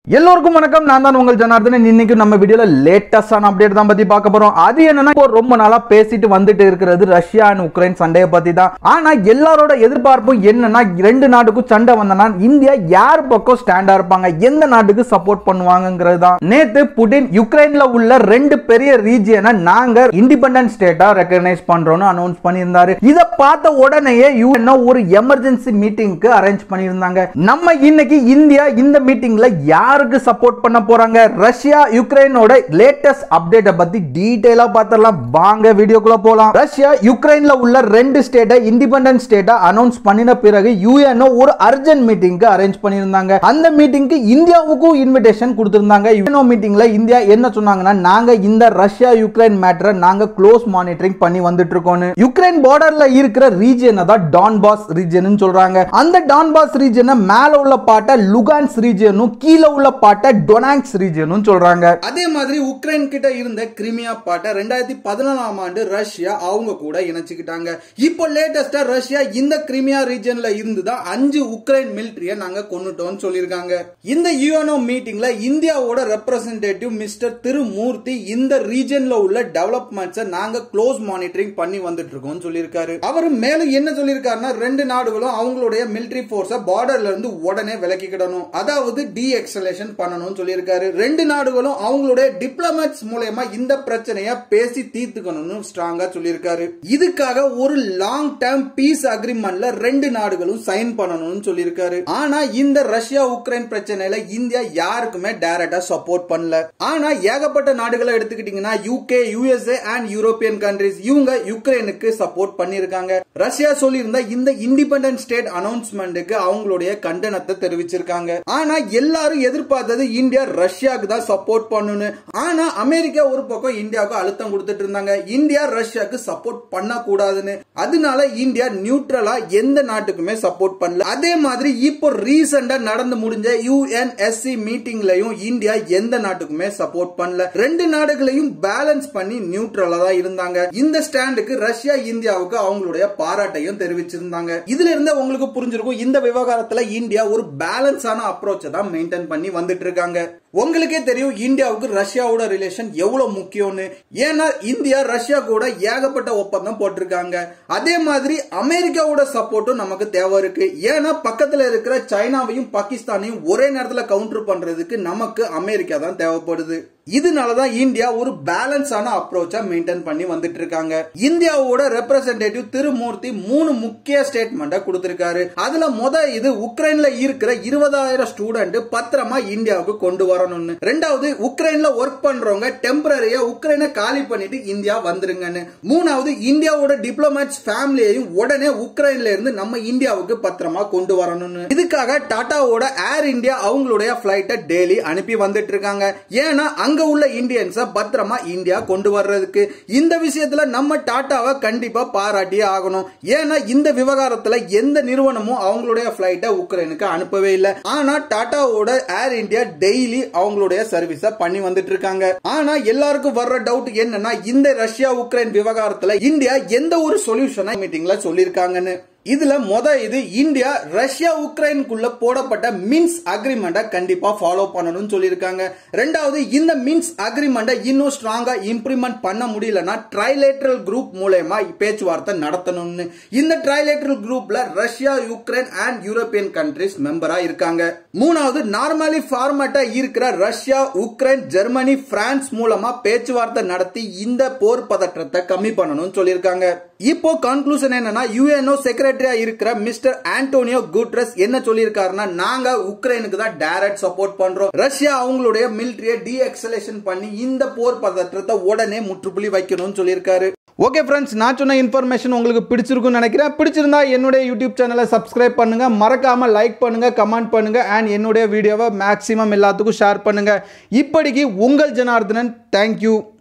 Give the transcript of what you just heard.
எல்லோருக்கும் வணக்கம் நான் தான் உங்கள் ஜனார்தனன் இன்னைக்கு நம்ம வீடியோல லேட்டஸ்டான அப்டேட் தான் பத்தி பார்க்க போறோம் அது என்னன்னா இப்போ ரொம்ப நாளா பேசிட்டு வந்துட்டு இருக்கிறது ரஷ்யா அண்ட் உக்ரைன் சண்டையை பத்தி தான் ஆனா எல்லாரோட எதிர்பார்ப்பும் என்னன்னா ரெண்டு நாட்டுக்கும் சண்டை வந்தனா இந்தியா யார் பக்கம் ஸ்டாண்டா இருப்பாங்க எந்த நாட்டுக்கு சப்போர்ட் பண்ணுவாங்கங்கிறது தான் நேத்து புடின் யுக்ரைன்ல உள்ள ரெண்டு பெரிய ரீஜியனை நாங்க இண்டிபெண்டன்ட் ஸ்டேட்டா ரெக்கக்னைஸ் பண்றோம்னு அனௌன்ஸ் பண்ணியிருந்தாரு இதை பார்த்த உடனேயே யூஎன்ஓ ஒரு எமர்ஜென்சி மீட்டிங்க்கு அரேஞ்ச் பண்ணியிருந்தாங்க நம்ம இன்னைக்கு இந்தியா இந்த மீட்டிங்ல யாருக்கு சப்போர்ட் பண்ண போறாங்க ரஷ்யா யுக்ரைனோட லேட்டஸ்ட் அப்டேட்டை பத்தி டீடைலா பார்த்தரலாம் வாங்க வீடியோக்குள்ள போலாம் ரஷ்யா யுக்ரைன்ல உள்ள ரெண்டு ஸ்டேட்டை இண்டிபெண்டன்ட் ஸ்டேட்டா அனௌன்ஸ் பண்ணின பிறகு யுஎன்ஓ ஒரு அர்ஜென்ட் மீட்டிங்க்கு அரேஞ்ச் பண்ணியிருந்தாங்க அந்த மீட்டிங்க்கு இந்தியாவுக்கும் இன்விடேஷன் கொடுத்திருந்தாங்க யுஎன்ஓ மீட்டிங்ல இந்தியா என்ன சொன்னாங்கன்னா நாங்க இந்த ரஷ்யா யுக்ரைன் மேட்டரை நாங்க க்ளோஸ் மானிட்டரிங் பண்ணி வந்துட்டு இருக்கோம் யுக்ரைன் பார்டர்ல இருக்கிற ரீஜியனை தான் டான்பாஸ் ரீஜன் சொல்றாங்க அந்த டான்பாஸ் ரீஜனை மேல உள்ள பாட்டை லுகான்ஸ் ரீஜனும் கீழே உள்ள பாட்டை டொனாங்ஸ் ரீஜனும் சொல்றாங்க அதே மாதிரி உக்ரைன் கிட்ட இருந்த கிரிமியா பாட்டை ரெண்டாயிரத்தி பதினாலாம் ஆண்டு ரஷ்யா அவங்க கூட இணைச்சுக்கிட்டாங்க இப்போ லேட்டஸ்டா ரஷ்யா இந்த கிரிமியா ரீஜன்ல இருந்து தான் அஞ்சு உக்ரைன் மிலிட்டரிய நாங்க கொண்டுட்டோம்னு சொல்லியிருக்காங்க இந்த யூஎன்ஓ மீட்டிங்ல இந்தியாவோட ரெப்ரசன்டேட்டிவ் மிஸ்டர் திருமூர்த்தி இந்த ரீஜன்ல உள்ள டெவலப்மெண்ட்ஸை நாங்க க்ளோஸ் மானிட்டரிங் பண்ணி வந்துட்டு இருக்கோம்னு சொல்லியிருக்காரு அவர் மேலும் என்ன சொல்லியிருக்காருன்னா ரெண்டு நாடுகளும் அவங்களுடைய மிலிட்டரி போர்ஸை பார்டர்ல இருந்து உடனே விலக்கிக்கிடணும் அதாவது டி எக்ஸலேஷன் பண்ணணும்னு சொல்லியிருக்காரு ரெண்டு நாடுகளும் அவங்களுடைய டிப்ளமேட்ஸ் மூலயமா இந்த பிரச்சனைய பேசி தீர்த்துக்கணும்னு ஸ்ட்ராங்கா சொல்லியிருக்காரு இதுக்காக ஒரு லாங் டேர்ம் பீஸ் அக்ரிமெண்ட்ல ரெண்டு நாடுகளும் சைன் பண்ணணும்னு சொல்லியிருக்காரு ஆனா இந்த ரஷ்யா உக்ரைன் பிரச்சனையில இந்தியா யாருக்குமே டைரக்டா சப்போர்ட் பண்ணல ஆனா ஏகப்பட்ட நாடுகளை எடுத்துக்கிட்டீங்கன்னா UK USA and European countries இவங்க யுக்ரைனுக்கு சப்போர்ட் பண்ணிருக்காங்க ரஷ்யா சொல்லியிருந்த இந்த இண்டிபெண்டன்ட் ஸ்டேட் அனௌன்ஸ்மெண்ட்டுக்கு அவங்களுடைய கண்டனத்தை தெரிவிச்சிருக்காங்க ஆனா எல்லாரும் எதிர்பார்த்தது இந்தியா ரஷ்யாவுக்கு தான் சப்போர்ட் பண்ணணும் ஆனா அமெரிக்கா ஒரு பக்கம் இந்தியாவுக்கு அழுத்தம் கொடுத்துட்டு இருந்தாங்க இந்தியா ரஷ்யாவுக்கு சப்போர்ட் பண்ண கூடாதுன்னு அதனால இந்தியா நியூட்ரலா எந்த நாட்டுக்குமே சப்போர்ட் பண்ணல அதே மாதிரி இப்போ ரீசெண்டா நடந்து முடிஞ்ச யுஎன்எஸ்சி மீட்டிங்லயும் இந்தியா எந்த நாட்டுக்குமே சப்போர்ட் பண்ணல ரெண்டு நாடுகளையும் பேலன்ஸ் பண்ணி நியூட்ரலா தான் இருந்தாங்க இந்த ஸ்டாண்டுக்கு ரஷ்யா இந்தியாவுக்கு அவங்களுடைய பாராட்டையும் தெரிவிச்சிருந்தாங்க இதுல இருந்து உங்களுக்கு புரிஞ்சிருக்கும் இந்த விவகாரத்துல இந்தியா ஒரு பேலன்ஸான அப்ரோச்சை தான் மெயின்டைன் பண்ணி வந்துட்டு இருக்காங்க உங்களுக்கே தெரியும் இந்தியாவுக்கு ரஷ்யாவோட ரிலேஷன் எவ்வளவு முக்கியம்னு ஏன்னா இந்தியா ரஷ்யா கூட ஏகப்பட்ட ஒப்பந்தம் போட்டிருக்காங்க அதே மாதிரி அமெரிக்காவோட சப்போர்ட்டும் நமக்கு தேவை இருக்கு ஏன்னா பக்கத்துல இருக்கிற சைனாவையும் பாகிஸ்தானையும் ஒரே நேரத்துல கவுண்டர் பண்றதுக்கு நமக்கு அமெரிக்கா தான் தேவைப்படுது இதனாலதான் இந்தியா ஒரு பேலன்ஸான அப்ரோச்சா மெயின்டைன் பண்ணி வந்துட்டு இருக்காங்க இந்தியாவோட ரெப்ரசன்டேட்டிவ் திருமூர்த்தி மூணு முக்கிய ஸ்டேட்மெண்ட கொடுத்திருக்காரு அதுல முத இது உக்ரைன்ல இருக்கிற இருபதாயிரம் ஸ்டூடெண்ட் பத்திரமா இந்தியாவுக்கு கொண்டு வரணும்னு ரெண்டாவது உக்ரைன்ல ஒர்க் பண்றவங்க டெம்பரரியா உக்ரைனை காலி பண்ணிட்டு இந்தியா வந்துருங்கன்னு மூணாவது இந்தியாவோட டிப்ளமேட்ஸ் ஃபேமிலியையும் உடனே உக்ரைன்ல இருந்து நம்ம இந்தியாவுக்கு பத்திரமா கொண்டு வரணும்னு இதுக்காக டாடாவோட ஏர் இந்தியா அவங்களுடைய பிளைட்டை டெய்லி அனுப்பி வந்துட்டு இருக்காங்க ஏன்னா அங்க உள்ள இந்தியன்ஸ பத்திரமா இந்தியா கொண்டு வர்றதுக்கு இந்த விஷயத்துல நம்ம டாட்டாவை கண்டிப்பா பாராட்டியே ஆகணும் ஏன்னா இந்த விவகாரத்துல எந்த நிறுவனமும் அவங்களுடைய பிளைட்டை உக்ரைனுக்கு அனுப்பவே இல்லை ஆனா டாட்டாவோட ஏர் இந்தியா டெய்லி அவங்களுடைய சர்வீஸ பண்ணி வந்துட்டு இருக்காங்க ஆனா எல்லாருக்கும் வர்ற டவுட் என்னன்னா இந்த ரஷ்யா உக்ரைன் விவகாரத்துல இந்தியா எந்த ஒரு சொல்யூஷனை மீட்டிங்ல சொல்லியிருக்காங்கன்னு இதுல மொத இது இந்தியா ரஷ்யா உக்ரைனுக்குள்ள போடப்பட்ட மின்ஸ் அக்ரிமெண்ட்டை கண்டிப்பா ஃபாலோ பண்ணணும்னு சொல்லியிருக்காங்க ரெண்டாவது இந்த மின்ஸ் அக்ரிமெண்ட்டை இன்னும் ஸ்ட்ராங்கா இம்ப்ளிமெண்ட் பண்ண முடியலன்னா ட்ரைலேட்ரல் குரூப் மூலயமா பேச்சுவார்த்தை நடத்தணும்னு இந்த ட்ரைலேட்ரல் குரூப்ல Russia Ukraine and European countries மெம்பரா இருக்காங்க மூணாவது நார்மலி ஃபார்மேட்டா இருக்கிற ரஷ்யா உக்ரைன் ஜெர்மனி பிரான்ஸ் மூலமா பேச்சுவார்த்தை நடத்தி இந்த போர் பதற்றத்தை கம்மி பண்ணணும்னு சொல்லியிருக்காங்க இப்போ கன்க்ளூஷன் என்னன்னா யுஎன்ஓ செக்ரட்டரியா இருக்கிற மிஸ்டர் ஆண்டோனியோ குட்ரஸ் என்ன சொல்லியிருக்காருன்னா நாங்க உக்ரைனுக்கு தான் டைரக்ட் சப்போர்ட் பண்றோம் ரஷ்யா அவங்களுடைய மிலிட்டரியை டி எக்ஸலேஷன் பண்ணி இந்த போர் பதற்றத்தை உடனே முற்றுப்புள்ளி வைக்கணும்னு சொல்லியிருக்காரு ஓகே ஃப்ரெண்ட்ஸ் நான் சொன்ன இன்ஃபர்மேஷன் உங்களுக்கு பிடிச்சிருக்கும்னு நினைக்கிறேன் பிடிச்சிருந்தா என்னுடைய யூடியூப் சேனலை சப்ஸ்கிரைப் பண்ணுங்க மறக்காம லைக் பண்ணுங்க கமெண்ட் பண்ணுங்க அண்ட் என்னுடைய வீடியோவை மேக்ஸிமம் எல்லாத்துக்கும் ஷேர் பண்ணுங்க இப்படிக்கு உங்கள் ஜனார்தனன் தேங்க்யூ